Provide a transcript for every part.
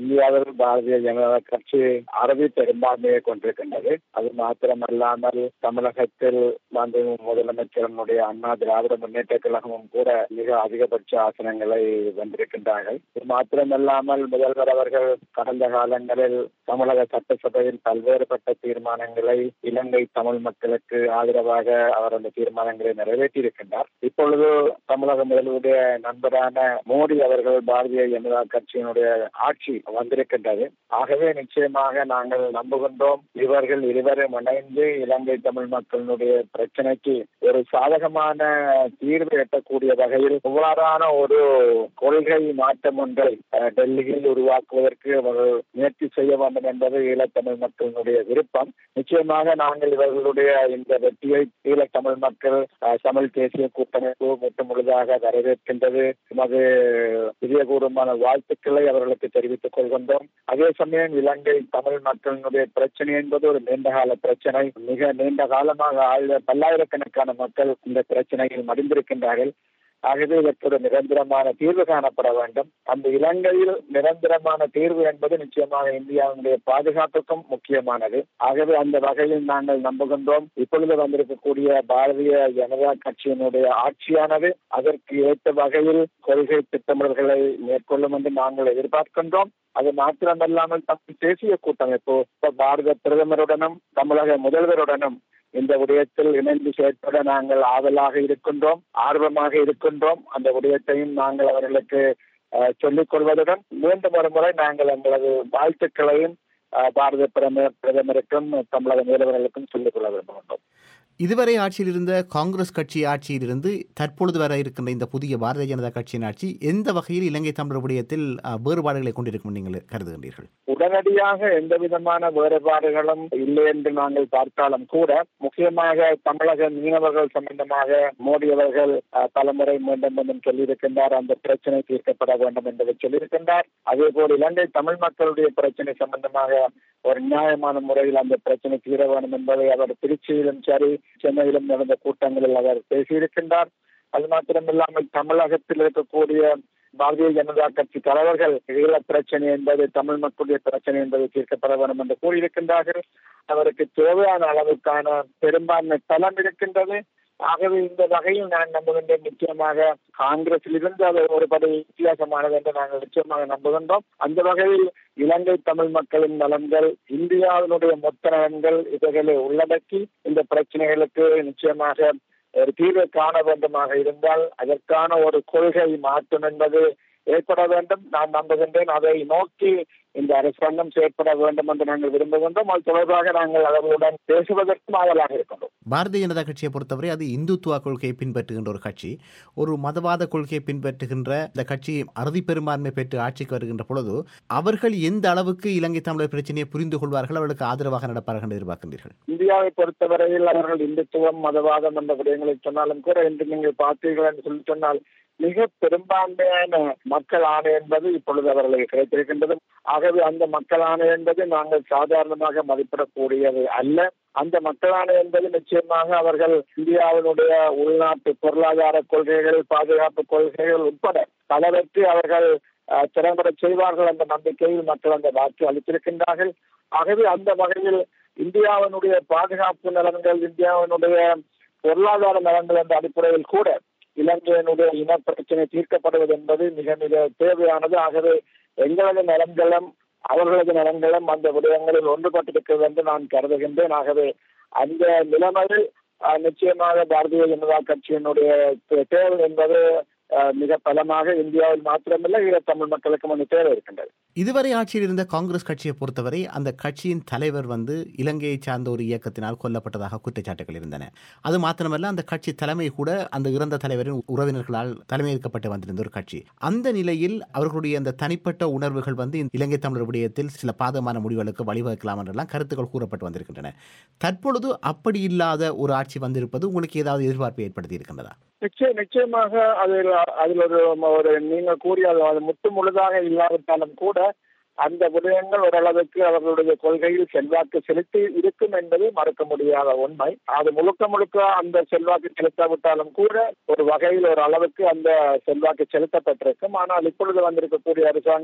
இந்தியாவில் பாரதிய ஜனதா கட்சி அறுதி பெரும்பான்மையை கொண்டிருக்கின்றது அது மாத்திரமல்லாமல் தமிழகத்தில் வந்து முதலமைச்சரனுடைய அண்ணா திராவிட முன்னேற்ற கழகமும் கூட மிக அதிகபட்ச ஆசனங்களை வென்றிருக்கின்றார்கள் இது மாத்திரமல்லாமல் முதல்வர் அவர்கள் கடந்த காலங்களில் தமிழக சட்டசபையில் பல்வேறுபட்ட தீர்மானங்களை இலங்கை தமிழ் மக்களுக்கு ஆதரவாக அவர் அந்த தீர்மானங்களை நிறைவேற்றியிருக்கின்றார் இப்பொழுது தமிழக முதல்வருடைய நண்பரான மோடி அவர்கள் பாரதிய ஜனதா கட்சியினுடைய ஆட்சி வந்திருக்கின்றது ஆகவே நிச்சயமாக நாங்கள் நம்புகின்றோம் இவர்கள் இருவரும் இணைந்து இலங்கை தமிழ் மக்களினுடைய பிரச்சனைக்கு ஒரு சாதகமான தீர்வு எட்டக்கூடிய வகையில் இவ்வாறான ஒரு கொள்கை மாற்றம் ஒன்றை அஹ், டெல்லியில் உருவாக்குவதற்கு அவர்கள் முயற்சி செய்ய வேண்டும் என்பது ஈழத்தமிழ் மக்களினுடைய விருப்பம் நிச்சயமாக நாங்கள் இவர்களுடைய இந்த வெற்றியை ஈழத்தமிழ் மக்கள் அஹ், தமிழ் தேசிய கூட்டமைப்பு முற்று முழுதாக வரவேற்கின்றது எமது இதயபூர்வமான வாழ்த்துக்களை அவர்களுக்கு தெரிவித்துக் கொள்கின்றோம் அதே சமயம் இலங்கை தமிழ் மக்களினுடைய பிரச்சனை என்பது ஒரு நீண்டகால பிரச்சனை மிக நீண்ட காலமாக ஆழ்ந்த பல்லாயிரக்கணக்கான மக்கள் இந்த பிரச்சனையில் மடிந்திருக்கின்றார்கள் ஆகவே இதற்கு ஒரு நிரந்தரமான தீர்வு காணப்பட வேண்டும் அந்த இலங்கையில் நிரந்தரமான தீர்வு என்பது நிச்சயமாக இந்தியாவினுடைய பாதுகாப்புக்கும் முக்கியமானது ஆகவே அந்த வகையில் நாங்கள் நம்புகின்றோம் இப்பொழுது வந்திருக்கக்கூடிய பாரதிய ஜனதா கட்சியினுடைய ஆட்சியானது அதற்கு ஏற்ற வகையில் கொள்கை திட்டமிடல்களை மேற்கொள்ளும் என்று நாங்கள் எதிர்பார்க்கின்றோம் அது மாத்திரமல்லாமல் தமிழ் தேசிய கூட்டமைப்பு இப்ப பாரத பிரதமருடனும் தமிழக முதல்வருடனும் இந்த விடயத்தில் இணைந்து செயற்பட நாங்கள் ஆவலாக இருக்கின்றோம் ஆர்வமாக இருக்கின்றோம் அந்த விடயத்தையும் நாங்கள் அவர்களுக்கு அஹ், சொல்லிக் கொள்வதுடன் மீண்டும் ஒரு முறை நாங்கள் எங்களது வாழ்த்துக்களையும் அஹ், பாரத பிரதமர் பிரதமருக்கும் தமிழக முதல்வர்களுக்கும் சொல்லிக் கொள்ள விரும்புகின்றோம் இதுவரை ஆட்சியில் இருந்த காங்கிரஸ் கட்சி ஆட்சியிலிருந்து தற்பொழுது வர இருக்கின்ற இந்த புதிய பாரதிய ஜனதா கட்சியின் ஆட்சி எந்த வகையில் இலங்கை தமிழர் விடயத்தில் அஹ், வேறுபாடுகளை கொண்டிருக்கும் நீங்கள் கருதுகின்றீர்கள் உடனடியாக எந்த விதமான வேறுபாடுகளும் இல்லை என்று நாங்கள் பார்த்தாலும் கூட முக்கியமாக தமிழக மீனவர்கள் சம்பந்தமாக மோடி அவர்கள் அஹ், பலமுறை மீண்டும் மீண்டும் சொல்லியிருக்கின்றார் அந்த பிரச்சனை தீர்க்கப்பட வேண்டும் என்பதை சொல்லியிருக்கின்றார் அதே போல் இலங்கை தமிழ் மக்களுடைய பிரச்சனை சம்பந்தமாக ஒரு நியாயமான முறையில் அந்த பிரச்சனை தீர வேண்டும் என்பதை அவர் திருச்சியிலும் சரி சென்னையிலும் நடந்த கூட்டங்களில் அவர் பேசியிருக்கின்றார் அது மாத்திரமில்லாமல் தமிழகத்தில் இருக்கக்கூடிய பாரதிய ஜனதா கட்சி தலைவர்கள் ஈழ பிரச்சனை என்பது தமிழ் மக்களுடைய பிரச்சனை என்பது தீர்க்கப்பட வேண்டும் என்று கூறியிருக்கின்றார்கள் அவருக்கு தேவையான அளவுக்கான பெரும்பான்மை பலம் இருக்கின்றது ஆகவே இந்த வகையில் நான் நம்புகின்றேன் நிச்சயமாக காங்கிரஸில் இருந்து அது ஒருபடி வித்தியாசமானது என்று நாங்கள் நிச்சயமாக நம்புகின்றோம் அந்த வகையில் இலங்கை தமிழ் மக்களின் நலன்கள் இந்தியாவினுடைய மொத்த நலன்கள் இவைகளை உள்ளடக்கி இந்த பிரச்சனைகளுக்கு நிச்சயமாக ஒரு தீர்வு காண வேண்டுமாக இருந்தால் அதற்கான ஒரு கொள்கை மாற்றம் என்பது ஏற்பட வேண்டும் நான் நம்புகின்றேன் அதை நோக்கி இந்த அரசாங்கம் செயற்பட வேண்டும் என்று நாங்கள் விரும்புகின்றோம் அது தொடர்பாக நாங்கள் அவர்களுடன் பேசுவதற்கும் ஆவலாக இருக்கின்றோம் பாரதிய ஜனதா கட்சியை பொறுத்தவரை அது இந்துத்துவ கொள்கையை பின்பற்றுகின்ற ஒரு கட்சி ஒரு மதவாத கொள்கையை பின்பற்றுகின்ற இந்த கட்சி அறுதி பெரும்பான்மை பெற்று ஆட்சிக்கு வருகின்ற பொழுது அவர்கள் எந்த அளவுக்கு இலங்கை தமிழர் பிரச்சனையை புரிந்து கொள்வார்கள் அவர்களுக்கு ஆதரவாக நடப்பார்கள் என்று எதிர்பார்க்கின்றீர்கள் இந்தியாவை பொறுத்தவரையில் அவர்கள் இந்துத்துவம் மதவாதம் என்ற விடயங்களை சொன்னாலும் கூட இன்று நீங்கள் பார்த்தீர்கள் என்று சொல்லி சொன்னால் மிக பெரும்பான்மையான மக்கள் ஆணை என்பது இப்பொழுது அவர்களுக்கு கிடைத்திருக்கின்றது ஆகவே அந்த மக்கள் ஆணை என்பது நாங்கள் சாதாரணமாக மதிப்பிடக்கூடியது அல்ல அந்த மக்களாணை என்பது நிச்சயமாக அவர்கள் இந்தியாவினுடைய உள்நாட்டு பொருளாதார கொள்கைகள் பாதுகாப்பு கொள்கைகள் உட்பட பலவற்றை அவர்கள் அஹ், திறம்பட செய்வார்கள் என்ற நம்பிக்கையில் மக்கள் அந்த வாக்கு அளித்திருக்கின்றார்கள் ஆகவே அந்த வகையில் இந்தியாவினுடைய பாதுகாப்பு நலன்கள் இந்தியாவினுடைய பொருளாதார நலன்கள் என்ற அடிப்படையில் கூட இலங்கையினுடைய இன பிரச்சனை தீர்க்கப்படுவது என்பது மிக மிக தேவையானது ஆகவே எங்களது நலன்களும் அவர்களது நலன்களும் அந்த விடயங்களில் ஒன்றுபட்டிருக்கிறது என்று நான் கருதுகின்றேன் ஆகவே அந்த நிலைமையில் அஹ், நிச்சயமாக பாரதிய ஜனதா கட்சியினுடைய தே- தேவை என்பது அஹ், மிக பலமாக இந்தியாவில் மாத்திரமல்ல ஈழத்தமிழ் மக்களுக்கும் அந்த தேவை இருக்கின்றது இதுவரை ஆட்சியில் இருந்த காங்கிரஸ் கட்சியை பொறுத்தவரை அந்த கட்சியின் தலைவர் வந்து இலங்கையை சார்ந்த ஒரு இயக்கத்தினால் கொல்லப்பட்டதாக குற்றச்சாட்டுகள் இருந்தன அது மாத்திரமல்ல அந்த கட்சி தலைமை கூட அந்த இறந்த தலைவரின் உறவினர்களால் தலைமையேற்கப்பட்டு வந்திருந்த ஒரு கட்சி அந்த நிலையில் அவர்களுடைய அந்த தனிப்பட்ட உணர்வுகள் வந்து இந்த இலங்கை தமிழர் விடயத்தில் சில பாதகமான முடிவுகளுக்கு வழிவகுக்கலாம் என்றெல்லாம் கருத்துக்கள் கூறப்பட்டு வந்திருக்கின்றன தற்பொழுது அப்படி இல்லாத ஒரு ஆட்சி வந்திருப்பது உங்களுக்கு ஏதாவது எதிர்பார்ப்பை ஏற்படுத்தி இருக்கின்றதா நிச்சயம் நிச்சயமாக அதில் அதில் ஒரு ஒரு நீங்க கூறிய அது அது முற்று முழுதாக இல்லாவிட்டாலும் கூட அந்த விடயங்கள் ஓரளவுக்கு அவர்களுடைய கொள்கையில் செல்வாக்கு செலுத்தி இருக்கும் என்பது மறுக்க முடியாத உண்மை அது முழுக்க முழுக்க அந்த செல்வாக்கு செலுத்தாவிட்டாலும் கூட ஒரு வகையில் ஒரு அளவுக்கு அந்த செல்வாக்கு செலுத்தப்பட்டிருக்கும் ஆனால் இப்பொழுது வந்திருக்கக்கூடிய அரசாங்கம்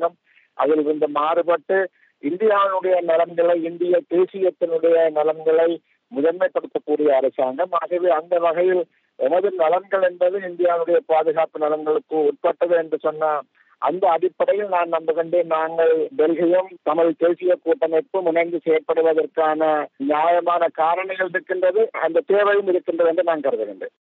அதில் இருந்து மாறுபட்டு இந்தியாவினுடைய நலன்களை இந்திய தேசியத்தினுடைய நலன்களை முதன்மைப்படுத்தக்கூடிய அரசாங்கம் ஆகவே அந்த வகையில் எமது நலன்கள் என்பது இந்தியாவுடைய பாதுகாப்பு நலன்களுக்கு உட்பட்டது என்று சொன்ன அந்த அடிப்படையில் நான் நம்புகின்றேன் நாங்கள் டெல்லியும் தமிழ் தேசிய கூட்டமைப்பும் இணைந்து செயற்படுவதற்கான நியாயமான காரணிகள் இருக்கின்றது அந்த தேவையும் இருக்கின்றது என்று நான் கருதுகின்றேன்